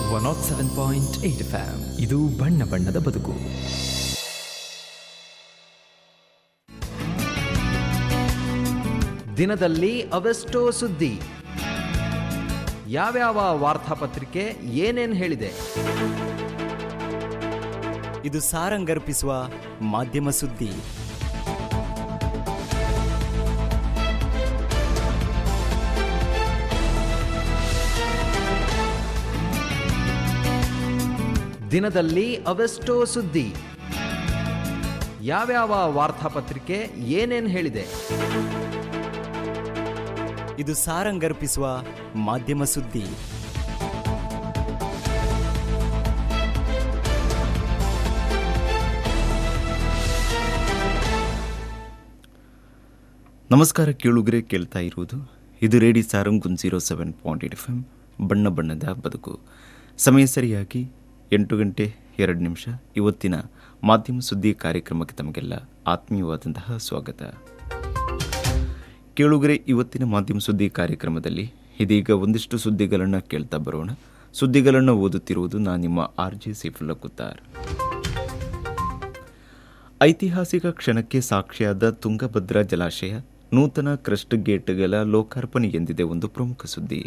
one nought seven point eight FM ಇದು ಬಣ್ಣ ಬಣ್ಣದ ಬದುಕು ದಿನದಲ್ಲಿ ಅವೆಷ್ಟೋ ಸುದ್ದಿ ಯಾವ್ಯಾವ ವಾರ್ತಾಪತ್ರಿಕೆ ಏನೇನ್ ಹೇಳಿದೆ ಇದು ಸಾರಂಗರ್ಪಿಸುವ ಮಾಧ್ಯಮ ಸುದ್ದಿ ದಿನದಲ್ಲಿ ಅವೆಷ್ಟೋ ಸುದ್ದಿ ಯಾವ್ಯಾವ ವಾರ್ತಾಪತ್ರಿಕೆ ಏನೇನ್ ಹೇಳಿದೆ ಇದು ಸಾರಂಗರ್ಪಿಸುವ ಮಾಧ್ಯಮ ಸುದ್ದಿ ನಮಸ್ಕಾರ ಕೇಳುಗರೆ ಕೇಳ್ತಾ ಇರುವುದು ಇದು ರೇಡಿ ಸಾರಂಗ್ ಗುನ್ zero seven point eight F M ಬಣ್ಣ ಬಣ್ಣದ ಬದುಕು ಸಮಯ ಸರಿಯಾಗಿ ಎಂಟು ಗಂಟೆ ಎರಡು ನಿಮಿಷ ಇವತ್ತಿನ ಮಾಧ್ಯಮ ಸುದ್ದಿ ಕಾರ್ಯಕ್ರಮಕ್ಕೆ ತಮಗೆಲ್ಲ ಆತ್ಮೀಯವಾದಂತಹ ಸ್ವಾಗತ ಕೇಳುಗರೆ ಇವತ್ತಿನ ಮಾಧ್ಯಮ ಸುದ್ದಿ ಕಾರ್ಯಕ್ರಮದಲ್ಲಿ ಇದೀಗ ಒಂದಿಷ್ಟು ಸುದ್ದಿಗಳನ್ನು ಕೇಳ್ತಾ ಬರೋಣ ಸುದ್ದಿಗಳನ್ನು ಓದುತ್ತಿರುವುದು ನಾನು ನಿಮ್ಮ ಆರ್ ಜೆ ಸೈಫುಲ್ಲಾ ಕುತ್ತಾರ್ ಐತಿಹಾಸಿಕ ಕ್ಷಣಕ್ಕೆ ಸಾಕ್ಷಿಯಾದ ತುಂಗಭದ್ರಾ ಜಲಾಶಯ ನೂತನ ಕ್ರಸ್ಟ್ ಗೇಟ್ಗಳ ಲೋಕಾರ್ಪಣೆ ಎಂದಿದೆ ಒಂದು ಪ್ರಮುಖ ಸುದ್ದಿ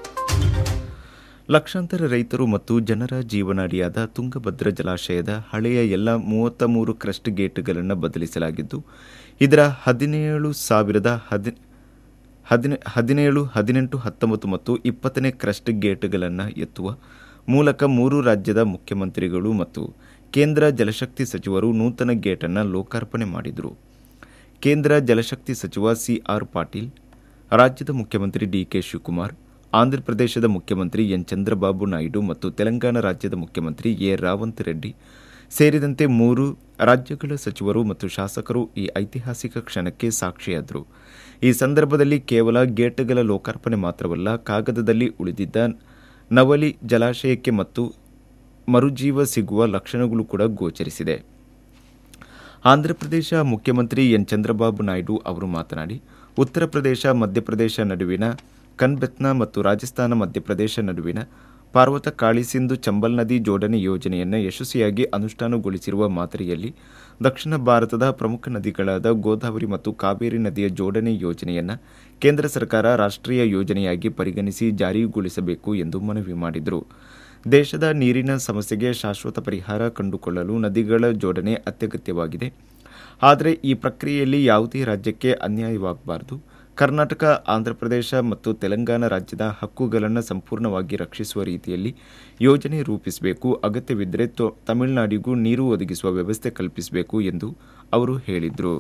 ಲಕ್ಷಾಂತರ ರೈತರು ಮತ್ತು ಜನರ ಜೀವನಾಡಿಯಾದ ತುಂಗಭದ್ರಾ ಜಲಾಶಯದ ಹಳೆಯ ಎಲ್ಲ ಮೂವತ್ತ ಮೂರು ಕ್ರಸ್ಟ್ ಗೇಟ್ಗಳನ್ನು ಬದಲಿಸಲಾಗಿದ್ದು ಇದರ ಹದಿನೇಳು ಸಾವಿರದ ಹದಿ ಹದಿನೆ ಹದಿನೇಳು ಹದಿನೆಂಟು ಹತ್ತೊಂಬತ್ತು ಮತ್ತು ಇಪ್ಪತ್ತನೇ ಕ್ರಸ್ಟ್ ಗೇಟ್ಗಳನ್ನು ಎತ್ತುವ ಮೂಲಕ ಮೂರು ರಾಜ್ಯದ ಮುಖ್ಯಮಂತ್ರಿಗಳು ಮತ್ತು ಕೇಂದ್ರ ಜಲಶಕ್ತಿ ಸಚಿವರು ನೂತನ ಗೇಟನ್ನು ಲೋಕಾರ್ಪಣೆ ಮಾಡಿದರು ಕೇಂದ್ರ ಜಲಶಕ್ತಿ ಸಚಿವ ಸಿಆರ್ ಪಾಟೀಲ್ ರಾಜ್ಯದ ಮುಖ್ಯಮಂತ್ರಿ ಡಿಕೆ ಶಿವಕುಮಾರ್ ಆಂಧ್ರಪ್ರದೇಶದ ಮುಖ್ಯಮಂತ್ರಿ ಎನ್ ಚಂದ್ರಬಾಬು ನಾಯ್ಡು ಮತ್ತು ತೆಲಂಗಾಣ ರಾಜ್ಯದ ಮುಖ್ಯಮಂತ್ರಿ ಎ ರಾವಂತ್ ರೆಡ್ಡಿ ಸೇರಿದಂತೆ ಮೂರು ರಾಜ್ಯಗಳ ಸಚಿವರು ಮತ್ತು ಶಾಸಕರು ಈ ಐತಿಹಾಸಿಕ ಕ್ಷಣಕ್ಕೆ ಸಾಕ್ಷಿಯಾದರು ಈ ಸಂದರ್ಭದಲ್ಲಿ ಕೇವಲ ಗೇಟ್ಗಳ ಲೋಕಾರ್ಪಣೆ ಮಾತ್ರವಲ್ಲ ಕಾಗದದಲ್ಲಿ ಉಳಿದಿದ್ದ ನವಲಿ ಜಲಾಶಯಕ್ಕೆ ಮತ್ತು ಮರುಜೀವ ಸಿಗುವ ಲಕ್ಷಣಗಳು ಕೂಡ ಗೋಚರಿಸಿದೆ ಆಂಧ್ರಪ್ರದೇಶ ಮುಖ್ಯಮಂತ್ರಿ ಎನ್ ಚಂದ್ರಬಾಬು ನಾಯ್ಡು ಅವರು ಮಾತನಾಡಿ ಉತ್ತರ ಪ್ರದೇಶ ಮಧ್ಯಪ್ರದೇಶ ನಡುವಿನ ಕನ್ಬೆತ್ನಾ ಮತ್ತು ರಾಜಸ್ಥಾನ ಮಧ್ಯಪ್ರದೇಶ ನಡುವಿನ ಪಾರ್ವತ ಕಾಳಿಸಿಂಧು ಚಂಬಲ್ ನದಿ ಜೋಡಣೆ ಯೋಜನೆಯನ್ನು ಯಶಸ್ವಿಯಾಗಿ ಅನುಷ್ಠಾನಗೊಳಿಸಿರುವ ಮಾದರಿಯಲ್ಲಿ ದಕ್ಷಿಣ ಭಾರತದ ಪ್ರಮುಖ ನದಿಗಳಾದ ಗೋದಾವರಿ ಮತ್ತು ಕಾವೇರಿ ನದಿಯ ಜೋಡಣೆ ಯೋಜನೆಯನ್ನು ಕೇಂದ್ರ ಸರ್ಕಾರ ರಾಷ್ಟ್ರೀಯ ಯೋಜನೆಯಾಗಿ ಪರಿಗಣಿಸಿ ಜಾರಿಗೊಳಿಸಬೇಕು ಎಂದು ಮನವಿ ಮಾಡಿದರು ದೇಶದ ನೀರಿನ ಸಮಸ್ಯೆಗೆ ಶಾಶ್ವತ ಪರಿಹಾರ ಕಂಡುಕೊಳ್ಳಲು ನದಿಗಳ ಜೋಡಣೆ ಅತ್ಯಗತ್ಯವಾಗಿದೆ ಆದರೆ ಈ ಪ್ರಕ್ರಿಯೆಯಲ್ಲಿ ಯಾವುದೇ ರಾಜ್ಯಕ್ಕೆ ಅನ್ಯಾಯವಾಗಬಾರದು ಕರ್ನಾಟಕ ಆಂಧ್ರಪ್ರದೇಶ ಮತ್ತು ತೆಲಂಗಾಣ ರಾಜ್ಯದ ಹಕ್ಕುಗಳನ್ನು ಸಂಪೂರ್ಣವಾಗಿ ರಕ್ಷಿಸುವ ರೀತಿಯಲ್ಲಿ ಯೋಜನೆ ರೂಪಿಸಬೇಕು ಅಗತ್ಯವಿದ್ದರೆ ತೊ- ತಮಿಳುನಾಡಿಗೂ ನೀರು ಒದಗಿಸುವ ವ್ಯವಸ್ಥೆ ಕಲ್ಪಿಸಬೇಕು ಎಂದು ಅವರು ಹೇಳಿದರು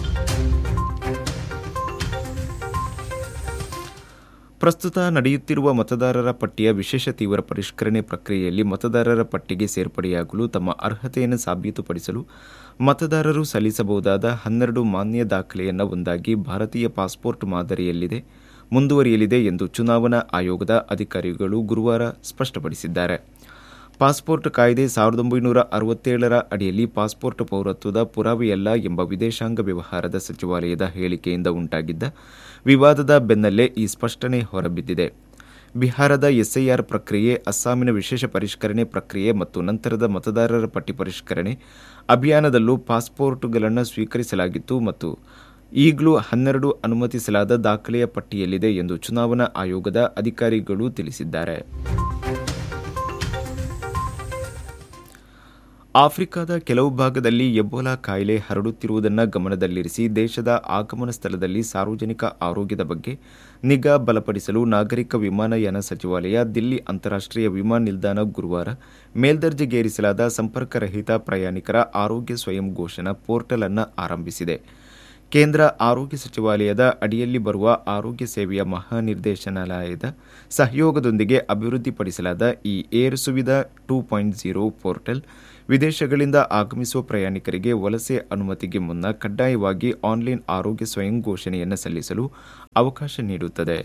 ಪ್ರಸ್ತುತ ನಡೆಯುತ್ತಿರುವ ಮತದಾರರ ಪಟ್ಟಿಯ ವಿಶೇಷ ತೀವ್ರ ಪರಿಷ್ಕರಣೆ ಪ್ರಕ್ರಿಯೆಯಲ್ಲಿ ಮತದಾರರ ಪಟ್ಟಿಗೆ ಸೇರ್ಪಡೆಯಾಗಲು ತಮ್ಮ ಅರ್ಹತೆಯನ್ನು ಸಾಬೀತುಪಡಿಸಲು ಮತದಾರರು ಸಲ್ಲಿಸಬಹುದಾದ ಹನ್ನೆರಡು ಮಾನ್ಯ ದಾಖಲೆಯನ್ನು ಒಂದಾಗಿ ಭಾರತೀಯ ಪಾಸ್ಪೋರ್ಟ್ ಮಾದರಿಯಲ್ಲಿದೆ ಮುಂದುವರಿಯಲಿದೆ ಎಂದು ಚುನಾವಣಾ ಆಯೋಗದ ಅಧಿಕಾರಿಗಳು ಗುರುವಾರ ಸ್ಪಷ್ಟಪಡಿಸಿದ್ದಾರೆ ಪಾಸ್ಪೋರ್ಟ್ ಕಾಯ್ದೆ ಸಾವಿರದ ಒಂಬೈನೂರ ಅರವತ್ತೇಳರ ಅಡಿಯಲ್ಲಿ ಪಾಸ್ಪೋರ್ಟ್ ಪೌರತ್ವದ ಪುರಾವೆಯಲ್ಲ ಎಂಬ ವಿದೇಶಾಂಗ ವ್ಯವಹಾರದ ಸಚಿವಾಲಯದ ಹೇಳಿಕೆಯಿಂದ ಉಂಟಾಗಿದ್ದ ವಿವಾದದ ಬೆನ್ನಲ್ಲೇ ಈ ಸ್ಪಷ್ಟನೆ ಹೊರಬಿದ್ದಿದೆ ಬಿಹಾರದ ಎಸ್ಐಆರ್ ಪ್ರಕ್ರಿಯೆ ಅಸ್ಸಾಮಿನ ವಿಶೇಷ ಪರಿಷ್ಕರಣೆ ಪ್ರಕ್ರಿಯೆ ಮತ್ತು ನಂತರದ ಮತದಾರರ ಪಟ್ಟಿ ಪರಿಷ್ಕರಣೆ ಅಭಿಯಾನದಲ್ಲೂ ಪಾಸ್ಪೋರ್ಟ್ಗಳನ್ನು ಸ್ವೀಕರಿಸಲಾಗಿತ್ತು ಮತ್ತು ಈಗಲೂ ಹನ್ನೆರಡು ಅನುಮತಿಸಲಾದ ದಾಖಲೆಯ ಪಟ್ಟಿಯಲ್ಲಿದೆ ಎಂದು ಚುನಾವಣಾ ಆಯೋಗದ ಅಧಿಕಾರಿಗಳು ತಿಳಿಸಿದ್ದಾರೆ ಆಫ್ರಿಕಾದ ಕೆಲವು ಭಾಗದಲ್ಲಿ ಎಬೋಲಾ ಕಾಯಿಲೆ ಹರಡುತ್ತಿರುವುದನ್ನು ಗಮನದಲ್ಲಿರಿಸಿ ದೇಶದ ಆಗಮನ ಸ್ಥಳದಲ್ಲಿ ಸಾರ್ವಜನಿಕ ಆರೋಗ್ಯದ ಬಗ್ಗೆ ನಿಗಾ ಬಲಪಡಿಸಲು ನಾಗರಿಕ ವಿಮಾನಯಾನ ಸಚಿವಾಲಯ ದಿಲ್ಲಿ ಅಂತಾರಾಷ್ಟ್ರೀಯ ವಿಮಾನ ನಿಲ್ದಾಣ ಗುರುವಾರ ಮೇಲ್ದರ್ಜೆಗೇರಿಸಲಾದ ಸಂಪರ್ಕರಹಿತ ಪ್ರಯಾಣಿಕರ ಆರೋಗ್ಯ ಸ್ವಯಂ ಘೋಷಣಾ ಪೋರ್ಟಲ್ ಅನ್ನು ಆರಂಭಿಸಿದೆ ಕೇಂದ್ರ ಆರೋಗ್ಯ ಸಚಿವಾಲಯದ ಅಡಿಯಲ್ಲಿ ಬರುವ ಆರೋಗ್ಯ ಸೇವೆಯ ಮಹಾನಿರ್ದೇಶನಾಲಯದ ಸಹಯೋಗದೊಂದಿಗೆ ಅಭಿವೃದ್ಧಿಪಡಿಸಲಾದ ಈ air Suvidha two point zero portal ವಿದೇಶಗಳಿಂದ ಆಗಮಿಸುವ ಪ್ರಯಾಣಿಕರಿಗೆ ವಲಸೆ ಅನುಮತಿಗೆ ಮುನ್ನ ಕಡ್ಡಾಯವಾಗಿ ಆನ್ಲೈನ್ ಆರೋಗ್ಯ ಸ್ವಯಂ ಘೋಷಣೆಯನ್ನು ಸಲ್ಲಿಸಲು ಅವಕಾಶ ನೀಡುತ್ತದೆ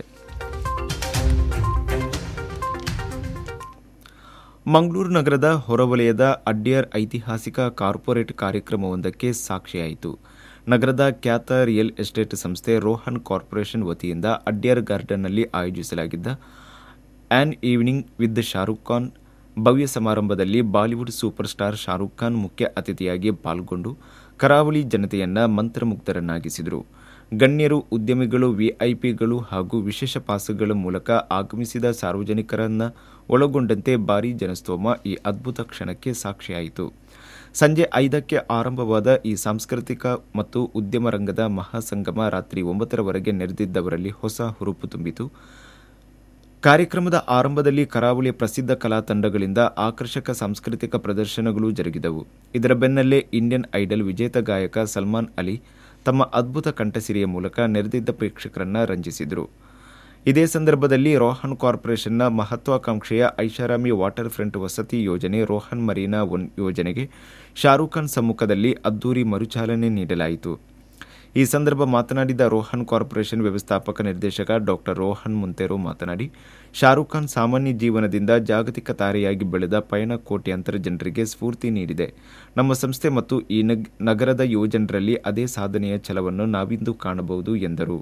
ಮಂಗಳೂರು ನಗರದ ಹೊರವಲಯದ ಅಡ್ಯಾರ್ ಐತಿಹಾಸಿಕ ಕಾರ್ಪೊರೇಟ್ ಕಾರ್ಯಕ್ರಮವೊಂದಕ್ಕೆ ಸಾಕ್ಷಿಯಾಯಿತು ನಗರದ ಖ್ಯಾತ ರಿಯಲ್ ಎಸ್ಟೇಟ್ ಸಂಸ್ಥೆ ರೋಹನ್ ಕಾರ್ಪೊರೇಷನ್ ವತಿಯಿಂದ ಅಡ್ಯಾರ್ ಗಾರ್ಡನ್ನಲ್ಲಿ ಆಯೋಜಿಸಲಾಗಿದ್ದ an evening with Shahrukh Khan ಭವ್ಯ ಸಮಾರಂಭದಲ್ಲಿ Bollywood super star Shahrukh Khan ಮುಖ್ಯ ಅತಿಥಿಯಾಗಿ ಪಾಲ್ಗೊಂಡು ಕರಾವಳಿ ಜನತೆಯನ್ನ ಮಂತ್ರಮುಗ್ಧರನ್ನಾಗಿಸಿದರು ಗಣ್ಯರು ಉದ್ಯಮಿಗಳು ವಿಐಪಿಗಳು ಹಾಗೂ ವಿಶೇಷ ಪಾಸುಗಳ ಮೂಲಕ ಆಗಮಿಸಿದ ಸಾರ್ವಜನಿಕರನ್ನ ಒಳಗೊಂಡಂತೆ ಭಾರೀ ಜನಸ್ತೋಮ ಈ ಅದ್ಭುತ ಕ್ಷಣಕ್ಕೆ ಸಾಕ್ಷಿಯಾಯಿತು ಸಂಜೆ ಐದಕ್ಕೆ ಆರಂಭವಾದ ಈ ಸಾಂಸ್ಕೃತಿಕ ಮತ್ತು ಉದ್ಯಮ ರಂಗದ ಮಹಾಸಂಗಮ ರಾತ್ರಿ ಒಂಬತ್ತರವರೆಗೆ ನೆರೆದಿದ್ದವರಲ್ಲಿ ಹೊಸ ಹುರುಪು ತುಂಬಿತು ಕಾರ್ಯಕ್ರಮದ ಆರಂಭದಲ್ಲಿ ಕರಾವಳಿಯ ಪ್ರಸಿದ್ಧ ಕಲಾ ತಂಡಗಳಿಂದ ಆಕರ್ಷಕ ಸಾಂಸ್ಕೃತಿಕ ಪ್ರದರ್ಶನಗಳು ಜರುಗಿದವು ಇದರ ಬೆನ್ನಲ್ಲೇ ಇಂಡಿಯನ್ ಐಡಲ್ ವಿಜೇತ ಗಾಯಕ ಸಲ್ಮಾನ್ ಅಲಿ ತಮ್ಮ ಅದ್ಭುತ ಕಂಠಸಿರಿಯ ಮೂಲಕ ನೆರೆದಿದ್ದ ಪ್ರೇಕ್ಷಕರನ್ನ ರಂಜಿಸಿದರು ಇದೇ ಸಂದರ್ಭದಲ್ಲಿ ರೋಹನ್ ಕಾರ್ಪೊರೇಷನ್ನ ಮಹತ್ವಾಕಾಂಕ್ಷೆಯ ಐಷಾರಾಮಿ ವಾಟರ್ ಫ್ರಂಟ್ ವಸತಿ ಯೋಜನೆ ರೋಹನ್ ಮರೀನಾ ಒನ್ ಯೋಜನೆಗೆ ಶಾರೂಖ್ ಖಾನ್ ಸಮ್ಮುಖದಲ್ಲಿ ಅದ್ದೂರಿ ಮರುಚಾಲನೆ ನೀಡಲಾಯಿತು ಈ ಸಂದರ್ಭ ಮಾತನಾಡಿದ ರೋಹನ್ ಕಾರ್ಪೊರೇಷನ್ ವ್ಯವಸ್ಥಾಪಕ ನಿರ್ದೇಶಕ ಡಾಕ್ಟರ್ ರೋಹನ್ ಮುಂತೆರೋ ಮಾತನಾಡಿ ಶಾರೂಖ್ ಖಾನ್ ಸಾಮಾನ್ಯ ಜೀವನದಿಂದ ಜಾಗತಿಕ ತಾರೆಯಾಗಿ ಬೆಳೆದ ಪಯಣ ಕೋಟ್ಯಾಂತರ ಜನರಿಗೆ ಸ್ಫೂರ್ತಿ ನೀಡಿದೆ ನಮ್ಮ ಸಂಸ್ಥೆ ಮತ್ತು ಈ ನಗ್- ನಗರದ ಯುವಜನರಲ್ಲಿ ಅದೇ ಸಾಧನೆಯ ಛಲವನ್ನು ನಾವಿಂದು ಕಾಣಬಹುದು ಎಂದರು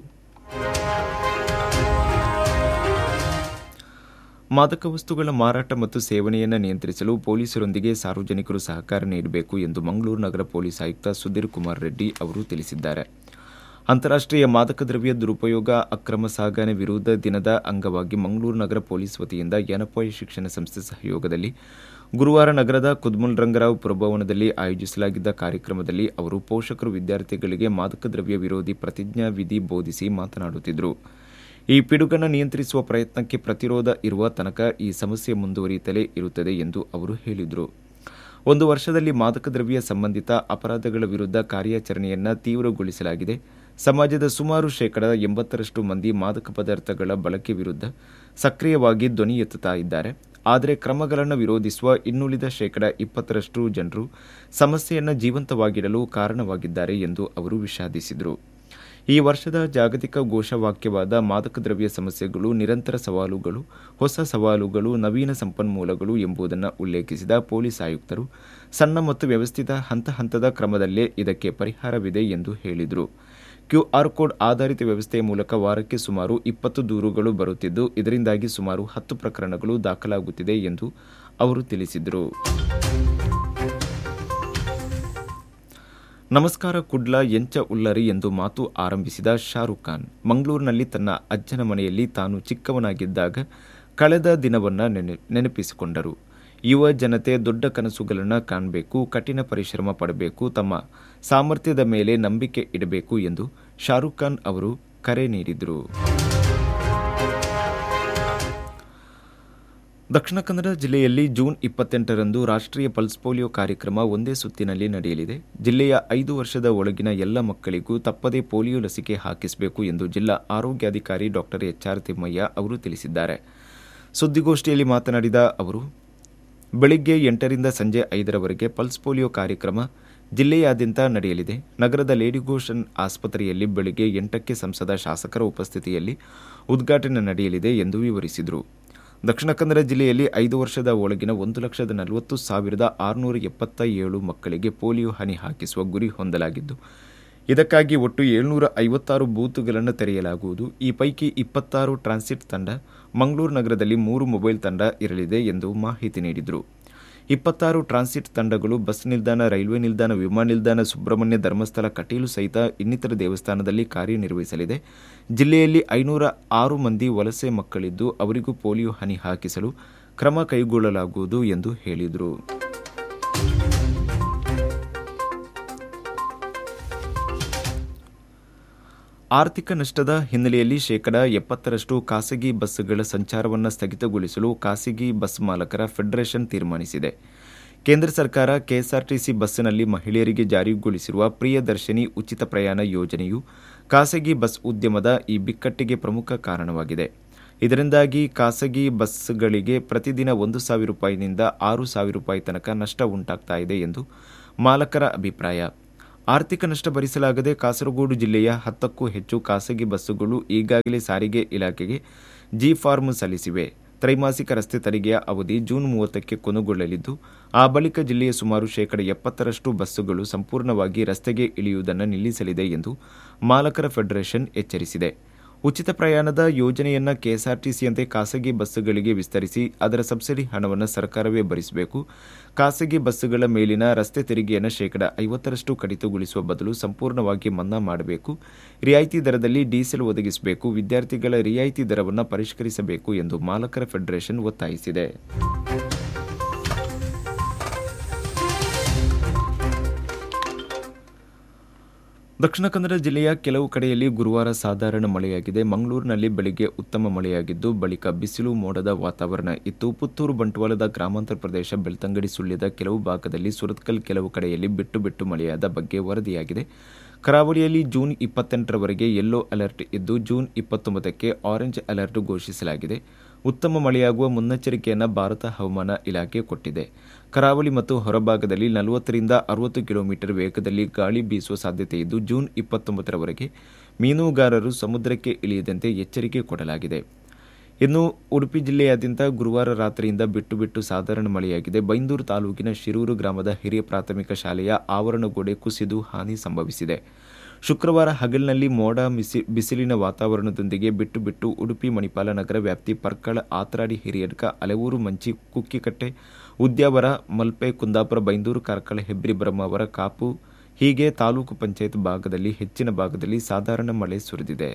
ಮಾದಕ ವಸ್ತುಗಳ ಮಾರಾಟ ಮತ್ತು ಸೇವನೆಯನ್ನು ನಿಯಂತ್ರಿಸಲು ಪೊಲೀಸರೊಂದಿಗೆ ಸಾರ್ವಜನಿಕರು ಸಹಕಾರ ನೀಡಬೇಕು ಎಂದು ಮಂಗಳೂರು ನಗರ ಪೊಲೀಸ್ ಆಯುಕ್ತ ಸುಧೀರ್ ಕುಮಾರ್ ರೆಡ್ಡಿ ಅವರು ತಿಳಿಸಿದ್ದಾರೆ ಅಂತಾರಾಷ್ಟ್ರೀಯ ಮಾದಕ ದ್ರವ್ಯ ದುರುಪಯೋಗ ಅಕ್ರಮ ಸಾಗಣೆ ವಿರೋಧ ದಿನದ ಅಂಗವಾಗಿ ಮಂಗಳೂರು ನಗರ ಪೊಲೀಸ್ ವತಿಯಿಂದ ಯನಪಾಯಿ ಶಿಕ್ಷಣ ಸಂಸ್ಥೆ ಸಹಯೋಗದಲ್ಲಿ ಗುರುವಾರ ನಗರದ ಕುದ್ಮುಲ್ ರಂಗರಾವ್ ಪುರಭವನದಲ್ಲಿ ಆಯೋಜಿಸಲಾಗಿದ್ದ ಕಾರ್ಯಕ್ರಮದಲ್ಲಿ ಅವರು ಪೋಷಕರು ವಿದ್ಯಾರ್ಥಿಗಳಿಗೆ ಮಾದಕ ದ್ರವ್ಯ ವಿರೋಧಿ ಪ್ರತಿಜ್ಞಾ ವಿಧಿ ಬೋಧಿಸಿ ಮಾತನಾಡುತ್ತಿದ್ದರು ಈ ಪಿಡುಗನ್ನು ನಿಯಂತ್ರಿಸುವ ಪ್ರಯತ್ನಕ್ಕೆ ಪ್ರತಿರೋಧ ಇರುವ ತನಕ ಈ ಸಮಸ್ಯೆ ಮುಂದುವರಿಯುತ್ತಲೇ ಇರುತ್ತದೆ ಎಂದು ಅವರು ಹೇಳಿದರು ಒಂದು ವರ್ಷದಲ್ಲಿ ಮಾದಕ ದ್ರವ್ಯ ಸಂಬಂಧಿತ ಅಪರಾಧಗಳ ವಿರುದ್ಧ ಕಾರ್ಯಾಚರಣೆಯನ್ನು ತೀವ್ರಗೊಳಿಸಲಾಗಿದೆ ಸಮಾಜದ ಸುಮಾರು ಶೇಕಡ ಎಂಬತ್ತರಷ್ಟು ಮಂದಿ ಮಾದಕ ಪದಾರ್ಥಗಳ ಬಳಕೆ ವಿರುದ್ಧ ಸಕ್ರಿಯವಾಗಿ ಧ್ವನಿ ಎತ್ತುತ್ತಾ ಇದ್ದಾರೆ ಆದರೆ ಕ್ರಮಗಳನ್ನು ವಿರೋಧಿಸುವ ಇನ್ನುಳಿದ ಶೇಕಡ ಇಪ್ಪತ್ತರಷ್ಟು ಜನರು ಸಮಸ್ಯೆಯನ್ನು ಜೀವಂತವಾಗಿಡಲು ಕಾರಣವಾಗಿದ್ದಾರೆ ಎಂದು ಅವರು ವಿಷಾದಿಸಿದರು ಈ ವರ್ಷದ ಜಾಗತಿಕ ಘೋಷವಾಕ್ಯವಾದ ಮಾದಕ ದ್ರವ್ಯ ಸಮಸ್ಯೆಗಳು ನಿರಂತರ ಸವಾಲುಗಳು ಹೊಸ ಸವಾಲುಗಳು ನವೀನ ಸಂಪನ್ಮೂಲಗಳು ಎಂಬುದನ್ನು ಉಲ್ಲೇಖಿಸಿದ ಪೊಲೀಸ್ ಆಯುಕ್ತರು ಸಣ್ಣ ಮತ್ತು ವ್ಯವಸ್ಥಿತ ಹಂತ ಹಂತದ ಕ್ರಮದಲ್ಲೇ ಇದಕ್ಕೆ ಪರಿಹಾರವಿದೆ ಎಂದು ಹೇಳಿದರು ಕ್ಯೂಆರ್ ಕೋಡ್ ಆಧಾರಿತ ವ್ಯವಸ್ಥೆಯ ಮೂಲಕ ವಾರಕ್ಕೆ ಸುಮಾರು ಇಪ್ಪತ್ತು ದೂರುಗಳು ಬರುತ್ತಿದ್ದು ಇದರಿಂದಾಗಿ ಸುಮಾರು ಹತ್ತು ಪ್ರಕರಣಗಳು ದಾಖಲಾಗುತ್ತಿದೆ ಎಂದು ಅವರು ತಿಳಿಸಿದರು ನಮಸ್ಕಾರ ಕುಡ್ಲ ಎಂಚ ಉಲ್ಲರಿ ಎಂದು ಮಾತು ಆರಂಭಿಸಿದ ಶಾರುಖ್ ಖಾನ್ ಮಂಗಳೂರಿನಲ್ಲಿ ತನ್ನ ಅಜ್ಜನ ಮನೆಯಲ್ಲಿ ತಾನು ಚಿಕ್ಕವನಾಗಿದ್ದಾಗ ಕಳೆದ ದಿನವನ್ನ ನೆನೆ ನೆನಪಿಸಿಕೊಂಡರು ಯುವ ಜನತೆ ದೊಡ್ಡ ಕನಸುಗಳನ್ನು ಕಾಣಬೇಕು ಕಠಿಣ ಪರಿಶ್ರಮ ಪಡಬೇಕು ತಮ್ಮ ಸಾಮರ್ಥ್ಯದ ಮೇಲೆ ನಂಬಿಕೆ ಇಡಬೇಕು ಎಂದು ಶಾರುಖ್ ಖಾನ್ ಅವರು ಕರೆ ನೀಡಿದರು ದಕ್ಷಿಣ ಕನ್ನಡ ಜಿಲ್ಲೆಯಲ್ಲಿ ಜೂನ್ ಇಪ್ಪತ್ತೆಂಟರಂದು ರಾಷ್ಟ್ರೀಯ ಪಲ್ಸ್ ಪೋಲಿಯೋ ಕಾರ್ಯಕ್ರಮ ಒಂದೇ ಸುತ್ತಿನಲ್ಲಿ ನಡೆಯಲಿದೆ ಜಿಲ್ಲೆಯ ಐದು ವರ್ಷದ ಒಳಗಿನ ಎಲ್ಲ ಮಕ್ಕಳಿಗೂ ತಪ್ಪದೇ ಪೋಲಿಯೋ ಲಸಿಕೆ ಹಾಕಿಸಬೇಕು ಎಂದು ಜಿಲ್ಲಾ ಆರೋಗ್ಯಾಧಿಕಾರಿ ಡಾಕ್ಟರ್ ಎಚ್ಆರ್ ತಿಮ್ಮಯ್ಯ ಅವರು ತಿಳಿಸಿದ್ದಾರೆ ಸುದ್ದಿಗೋಷ್ಠಿಯಲ್ಲಿ ಮಾತನಾಡಿದ ಅವರು ಬೆಳಿಗ್ಗೆ ಎಂಟರಿಂದ ಸಂಜೆ ಐದರವರೆಗೆ ಪಲ್ಸ್ ಪೋಲಿಯೋ ಕಾರ್ಯಕ್ರಮ ಜಿಲ್ಲೆಯಾದ್ಯಂತ ನಡೆಯಲಿದೆ ನಗರದ ಲೇಡಿಗೋಷನ್ ಆಸ್ಪತ್ರೆಯಲ್ಲಿ ಬೆಳಿಗ್ಗೆ ಎಂಟಕ್ಕೆ ಸಂಸದ ಶಾಸಕರ ಉಪಸ್ಥಿತಿಯಲ್ಲಿ ಉದ್ಘಾಟನೆ ನಡೆಯಲಿದೆ ಎಂದು ವಿವರಿಸಿದರು ದಕ್ಷಿಣ ಕನ್ನಡ ಜಿಲ್ಲೆಯಲ್ಲಿ ಐದು ವರ್ಷದ ಒಳಗಿನ ಒಂದು ಲಕ್ಷದ ನಲವತ್ತು ಸಾವಿರದ ಆರುನೂರ ಎಪ್ಪತ್ತ ಏಳು ಮಕ್ಕಳಿಗೆ ಪೋಲಿಯೋ ಹನಿ ಹಾಕಿಸುವ ಗುರಿ ಹೊಂದಲಾಗಿದ್ದು ಇದಕ್ಕಾಗಿ ಒಟ್ಟು ಏಳ್ನೂರ ಐವತ್ತಾರು ಬೂತುಗಳನ್ನು ತೆರೆಯಲಾಗುವುದು ಈ ಪೈಕಿ ಇಪ್ಪತ್ತಾರು ಟ್ರಾನ್ಸಿಟ್ ತಂಡ ಮಂಗಳೂರು ನಗರದಲ್ಲಿ ಮೂರು ಮೊಬೈಲ್ ತಂಡ ಇರಲಿದೆ ಎಂದು ಮಾಹಿತಿ ನೀಡಿದರು ಇಪ್ಪತ್ತಾರು ಟ್ರಾನ್ಸಿಟ್ ತಂಡಗಳು ಬಸ್ ನಿಲ್ದಾಣ ರೈಲ್ವೆ ನಿಲ್ದಾಣ ವಿಮಾನ ನಿಲ್ದಾಣ ಸುಬ್ರಹ್ಮಣ್ಯ ಧರ್ಮಸ್ಥಳ ಕಟೀಲು ಸಹಿತ ಇನ್ನಿತರ ದೇವಸ್ಥಾನದಲ್ಲಿ ಕಾರ್ಯನಿರ್ವಹಿಸಲಿದೆ ಜಿಲ್ಲೆಯಲ್ಲಿ ಐನೂರ ಆರು ಮಂದಿ ವಲಸೆ ಮಕ್ಕಳಿದ್ದು ಅವರಿಗೂ ಪೋಲಿಯೋ ಹನಿ ಹಾಕಿಸಲು ಕ್ರಮ ಕೈಗೊಳ್ಳಲಾಗುವುದು ಎಂದು ಹೇಳಿದರು ಆರ್ಥಿಕ ನಷ್ಟದ ಹಿನ್ನೆಲೆಯಲ್ಲಿ ಶೇಕಡ ಎಪ್ಪತ್ತರಷ್ಟು ಖಾಸಗಿ ಬಸ್ಗಳ ಸಂಚಾರವನ್ನು ಸ್ಥಗಿತಗೊಳಿಸಲು ಖಾಸಗಿ ಬಸ್ ಮಾಲಕರ ಫೆಡರೇಷನ್ ತೀರ್ಮಾನಿಸಿದೆ ಕೇಂದ್ರ ಸರ್ಕಾರ ಕೆಎಸ್ಆರ್ಟಿಸಿ ಬಸ್ಸಿನಲ್ಲಿ ಮಹಿಳೆಯರಿಗೆ ಜಾರಿಗೊಳಿಸಿರುವ ಪ್ರಿಯದರ್ಶಿನಿ ಉಚಿತ ಪ್ರಯಾಣ ಯೋಜನೆಯು ಖಾಸಗಿ ಬಸ್ ಉದ್ಯಮದ ಈ ಬಿಕ್ಕಟ್ಟಿಗೆ ಪ್ರಮುಖ ಕಾರಣವಾಗಿದೆ ಇದರಿಂದಾಗಿ ಖಾಸಗಿ ಬಸ್ಗಳಿಗೆ ಪ್ರತಿದಿನ ಒಂದು ಸಾವಿರ ರೂಪಾಯಿನಿಂದ ಆರು ಸಾವಿರ ರೂಪಾಯಿ ತನಕ ನಷ್ಟ ಉಂಟಾಗ್ತಾ ಇದೆ ಎಂದು ಮಾಲಕರ ಅಭಿಪ್ರಾಯ ಆರ್ಥಿಕ ನಷ್ಟ ಭರಿಸಲಾಗದೆ ಕಾಸರಗೋಡು ಜಿಲ್ಲೆಯ ಹತ್ತಕ್ಕೂ ಹೆಚ್ಚು ಖಾಸಗಿ ಬಸ್ಸುಗಳು ಈಗಾಗಲೇ ಸಾರಿಗೆ ಇಲಾಖೆಗೆ ಜಿ ಫಾರ್ಮ್ ಸಲ್ಲಿಸಿವೆ ತ್ರೈಮಾಸಿಕ ರಸ್ತೆ ತೆರಿಗೆಯ ಅವಧಿ ಜೂನ್ ಮೂವತ್ತಕ್ಕೆ ಕೊನೆಗೊಳ್ಳಲಿದ್ದು ಆ ಬಳಿಕ ಜಿಲ್ಲೆಯ ಸುಮಾರು ಶೇಕಡ ಎಪ್ಪತ್ತರಷ್ಟು ಬಸ್ಸುಗಳು ಸಂಪೂರ್ಣವಾಗಿ ರಸ್ತೆಗೆ ಇಳಿಯುವುದನ್ನು ನಿಲ್ಲಿಸಲಿದೆ ಎಂದು ಮಾಲಕರ ಫೆಡರೇಷನ್ ಎಚ್ಚರಿಸಿದೆ ಉಚಿತ ಪ್ರಯಾಣದ ಯೋಜನೆಯನ್ನು ಕೆಎಸ್ಆರ್ಟಿಸಿಯಂತೆ ಖಾಸಗಿ ಬಸ್ಸುಗಳಿಗೆ ವಿಸ್ತರಿಸಿ ಅದರ ಸಬ್ಸಿಡಿ ಹಣವನ್ನು ಸರ್ಕಾರವೇ ಭರಿಸಬೇಕು ಖಾಸಗಿ ಬಸ್ಸುಗಳ ಮೇಲಿನ ರಸ್ತೆ ತೆರಿಗೆಯನ್ನು ಶೇಕಡ ಐವತ್ತರಷ್ಟು ಕಡಿತಗೊಳಿಸುವ ಬದಲು ಸಂಪೂರ್ಣವಾಗಿ ಮನ್ನಾ ಮಾಡಬೇಕು ರಿಯಾಯಿತಿ ದರದಲ್ಲಿ ಡೀಸೆಲ್ ಒದಗಿಸಬೇಕು ವಿದ್ಯಾರ್ಥಿಗಳ ರಿಯಾಯಿತಿ ದರವನ್ನು ಪರಿಷ್ಕರಿಸಬೇಕು ಎಂದು ಮಾಲಕರ ಫೆಡರೇಷನ್ ಒತ್ತಾಯಿಸಿದೆ ದಕ್ಷಿಣ ಕನ್ನಡ ಜಿಲ್ಲೆಯ ಕೆಲವು ಕಡೆಯಲ್ಲಿ ಗುರುವಾರ ಸಾಧಾರಣ ಮಳೆಯಾಗಿದೆ ಮಂಗಳೂರಿನಲ್ಲಿ ಬೆಳಿಗ್ಗೆ ಉತ್ತಮ ಮಳೆಯಾಗಿದ್ದು ಬಳಿಕ ಬಿಸಿಲು ಮೋಡದ ವಾತಾವರಣ ಇತ್ತು ಪುತ್ತೂರು ಬಂಟ್ವಾಳದ ಗ್ರಾಮಾಂತರ ಪ್ರದೇಶ ಬೆಳ್ತಂಗಡಿ ಸುಳ್ಯದ ಕೆಲವು ಭಾಗದಲ್ಲಿ ಸುರತ್ಕಲ್ ಕೆಲವು ಕಡೆಯಲ್ಲಿ ಬಿಟ್ಟು ಬಿಟ್ಟು ಮಳೆಯಾದ ಬಗ್ಗೆ ವರದಿಯಾಗಿದೆ ಕರಾವಳಿಯಲ್ಲಿ ಜೂನ್ ಇಪ್ಪತ್ತೆಂಟರವರೆಗೆ ಯೆಲ್ಲೋ ಅಲರ್ಟ್ ಇದ್ದು ಜೂನ್ ಇಪ್ಪತ್ತೊಂಬತ್ತಕ್ಕೆ ಆರೆಂಜ್ ಅಲರ್ಟ್ ಘೋಷಿಸಲಾಗಿದೆ ಉತ್ತಮ ಮಳೆಯಾಗುವ ಮುನ್ನೆಚ್ಚರಿಕೆಯನ್ನು ಭಾರತ ಹವಾಮಾನ ಇಲಾಖೆ ಕೊಟ್ಟಿದೆ ಕರಾವಳಿ ಮತ್ತು ಹೊರಭಾಗದಲ್ಲಿ ನಲವತ್ತರಿಂದ ಅರವತ್ತು ಕಿಲೋಮೀಟರ್ ವೇಗದಲ್ಲಿ ಗಾಳಿ ಬೀಸುವ ಸಾಧ್ಯತೆ ಇದ್ದು ಜೂನ್ ಇಪ್ಪತ್ತೊಂಬತ್ತರವರೆಗೆ ಮೀನುಗಾರರು ಸಮುದ್ರಕ್ಕೆ ಇಳಿಯದಂತೆ ಎಚ್ಚರಿಕೆ ಕೊಡಲಾಗಿದೆ ಇನ್ನು ಉಡುಪಿ ಜಿಲ್ಲೆಯಾದ್ಯಂತ ಗುರುವಾರ ರಾತ್ರಿಯಿಂದ ಬಿಟ್ಟು ಬಿಟ್ಟು ಸಾಧಾರಣ ಮಳೆಯಾಗಿದೆ ಬೈಂದೂರು ತಾಲೂಕಿನ ಶಿರೂರು ಗ್ರಾಮದ ಹಿರಿಯ ಪ್ರಾಥಮಿಕ ಶಾಲೆಯ ಆವರಣಗೋಡೆ ಕುಸಿದು ಹಾನಿ ಸಂಭವಿಸಿದೆ ಶುಕ್ರವಾರ ಹಗಲಿನಲ್ಲಿ ಮೋಡ ಮಿಸಿ ಬಿಸಿಲಿನ ವಾತಾವರಣದೊಂದಿಗೆ ಬಿಟ್ಟು ಬಿಟ್ಟು ಉಡುಪಿ ಮಣಿಪಾಲ ನಗರ ವ್ಯಾಪ್ತಿ ಪರ್ಕಳ ಆತರಾಡಿ ಹಿರಿಯಡ್ಕ ಅಲೆವೂರು ಮಂಚಿ ಕುಕ್ಕಿಕಟ್ಟೆ ಉದ್ಯಾವರ ಮಲ್ಪೆ ಕುಂದಾಪುರ ಬೈಂದೂರು ಕಾರ್ಕಳ ಹೆಬ್ರಿ ಬ್ರಹ್ಮಾವರ ಕಾಪು ಹೀಗೆ ತಾಲೂಕು ಪಂಚಾಯತ್ ಭಾಗದಲ್ಲಿ ಹೆಚ್ಚಿನ ಭಾಗದಲ್ಲಿ ಸಾಧಾರಣ ಮಳೆ ಸುರಿದಿದೆ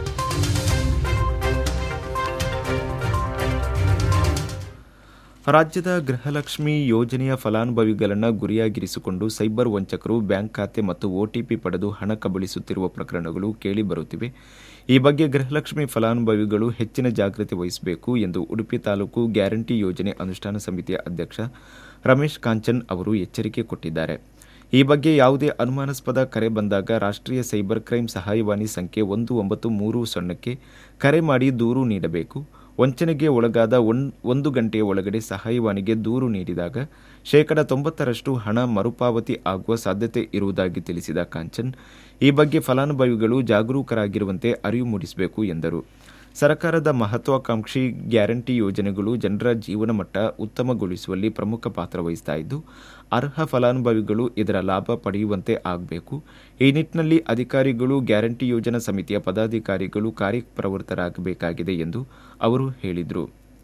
ರಾಜ್ಯದ ಗೃಹಲಕ್ಷ್ಮಿ ಯೋಜನೆಯ ಫಲಾನುಭವಿಗಳನ್ನು ಗುರಿಯಾಗಿರಿಸಿಕೊಂಡು ಸೈಬರ್ ವಂಚಕರು ಬ್ಯಾಂಕ್ ಖಾತೆ ಮತ್ತು ಒಟಿಪಿ ಪಡೆದು ಹಣ ಕಬಳಿಸುತ್ತಿರುವ ಪ್ರಕರಣಗಳು ಕೇಳಿಬರುತ್ತಿವೆ ಈ ಬಗ್ಗೆ ಗೃಹಲಕ್ಷ್ಮಿ ಫಲಾನುಭವಿಗಳು ಹೆಚ್ಚಿನ ಜಾಗೃತಿ ವಹಿಸಬೇಕು ಎಂದು ಉಡುಪಿ ತಾಲೂಕು ಗ್ಯಾರಂಟಿ ಯೋಜನೆ ಅನುಷ್ಠಾನ ಸಮಿತಿಯ ಅಧ್ಯಕ್ಷ ರಮೇಶ್ ಕಾಂಚನ್ ಅವರು ಎಚ್ಚರಿಕೆ ಕೊಟ್ಟಿದ್ದಾರೆ ಈ ಬಗ್ಗೆ ಯಾವುದೇ ಅನುಮಾನಾಸ್ಪದ ಕರೆ ಬಂದಾಗ ರಾಷ್ಟ್ರೀಯ ಸೈಬರ್ ಕ್ರೈಂ ಸಹಾಯವಾಣಿ ಸಂಖ್ಯೆ ಒಂದು ಒಂಬತ್ತು ಮೂರು ಸೊನ್ನೆಗೆ ಕರೆ ಮಾಡಿ ದೂರು ನೀಡಬೇಕು ವಂಚನೆಗೆ ಒಳಗಾದ ಒಂದು ಗಂಟೆಯ ಒಳಗಡೆ ಸಹಾಯವಾಣಿಗೆ ದೂರು ನೀಡಿದಾಗ ಶೇಕಡ ತೊಂಬತ್ತರಷ್ಟು ಹಣ ಮರುಪಾವತಿ ಆಗುವ ಸಾಧ್ಯತೆ ಇರುವುದಾಗಿ ತಿಳಿಸಿದ ಕಾಂಚನ್ ಈ ಬಗ್ಗೆ ಫಲಾನುಭವಿಗಳು ಜಾಗರೂಕರಾಗಿರುವಂತೆ ಅರಿವು ಮೂಡಿಸಬೇಕು ಎಂದರು ಸರ್ಕಾರದ ಮಹತ್ವಾಕಾಂಕ್ಷಿ ಗ್ಯಾರಂಟಿ ಯೋಜನೆಗಳು ಜನರ ಜೀವನ ಮಟ್ಟ ಉತ್ತಮಗೊಳಿಸುವಲ್ಲಿ ಪ್ರಮುಖ ಪಾತ್ರ ವಹಿಸ್ತಾ ಇದ್ದು ಅರ್ಹ ಫಲಾನುಭವಿಗಳು ಇದರ ಲಾಭ ಪಡೆಯುವಂತೆ ಆಗಬೇಕು ಈ ನಿಟ್ಟಿನಲ್ಲಿ ಅಧಿಕಾರಿಗಳು ಗ್ಯಾರಂಟಿ ಯೋಜನಾ ಸಮಿತಿಯ ಪದಾಧಿಕಾರಿಗಳು ಕಾರ್ಯಪ್ರವೃತ್ತರಾಗಬೇಕಾಗಿದೆ ಎಂದು ಅವರು ಹೇಳಿದರು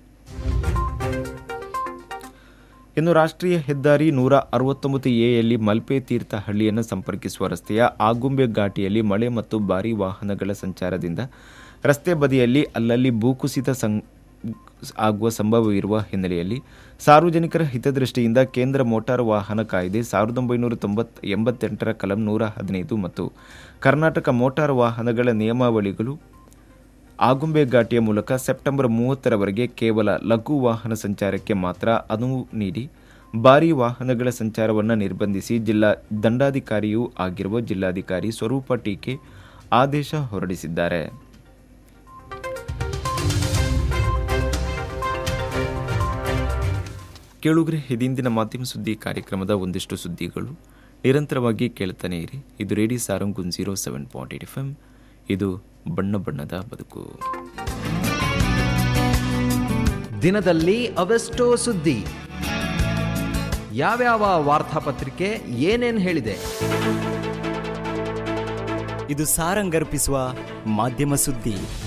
ಇನ್ನು ರಾಷ್ಟ್ರೀಯ ಹೆದ್ದಾರಿ ನೂರ ಅರವತ್ತೊಂಬತ್ತು ಎಯಲ್ಲಿ ಮಲ್ಪೆ ತೀರ್ಥಹಳ್ಳಿಯನ್ನು ಸಂಪರ್ಕಿಸುವ ರಸ್ತೆಯ ಆಗುಂಬೆ ಘಾಟಿಯಲ್ಲಿ ಮಳೆ ಮತ್ತು ಭಾರೀ ವಾಹನಗಳ ಸಂಚಾರದಿಂದ ರಸ್ತೆ ಬದಿಯಲ್ಲಿ ಅಲ್ಲಲ್ಲಿ ಭೂಕುಸಿತ ಸಂ ಆಗುವ ಸಂಭವವಿರುವ ಹಿನ್ನೆಲೆಯಲ್ಲಿ ಸಾರ್ವಜನಿಕರ ಹಿತದೃಷ್ಟಿಯಿಂದ ಕೇಂದ್ರ ಮೋಟಾರು ವಾಹನ ಕಾಯ್ದೆ ಸಾವಿರದ ಒಂಬೈನೂರ ತೊಂಬತ್ ಎಂಬತ್ತೆಂಟರ ಕಲಂ ನೂರ ಹದಿನೈದು ಮತ್ತು ಕರ್ನಾಟಕ ಮೋಟಾರು ವಾಹನಗಳ ನಿಯಮಾವಳಿಗಳು ಆಗುಂಬೆ ಘಾಟಿಯ ಮೂಲಕ ಸೆಪ್ಟೆಂಬರ್ ಮೂವತ್ತರವರೆಗೆ ಕೇವಲ ಲಘು ವಾಹನ ಸಂಚಾರಕ್ಕೆ ಮಾತ್ರ ಅನುವು ನೀಡಿ ಭಾರೀ ವಾಹನಗಳ ಸಂಚಾರವನ್ನು ನಿರ್ಬಂಧಿಸಿ ಜಿಲ್ಲಾ ದಂಡಾಧಿಕಾರಿಯೂ ಆಗಿರುವ ಜಿಲ್ಲಾಧಿಕಾರಿ ಸ್ವರೂಪ ಟೀಕೆ ಆದೇಶ ಹೊರಡಿಸಿದ್ದಾರೆ ಕೇಳುಗರೆ ಇದಿಂದಿನ ಮಾಧ್ಯಮ ಸುದ್ದಿ ಕಾರ್ಯಕ್ರಮದ ಒಂದಿಷ್ಟು ಸುದ್ದಿಗಳು ನಿರಂತರವಾಗಿ ಕೇಳ್ತಾನೆ ಇರಿ ಇದು radio Sarang zero seven point eight F M ಇದು ಬಣ್ಣ ಬಣ್ಣದ ಬದುಕು ದಿನದಲ್ಲಿ ಅವೆಷ್ಟೋ ಸುದ್ದಿ ಯಾವ್ಯಾವ ವಾರ್ತಾಪತ್ರಿಕೆ ಏನೇನ್ ಹೇಳಿದೆ ಇದು ಸಾರಂಗರ್ಪಿಸುವ ಮಾಧ್ಯಮ ಸುದ್ದಿ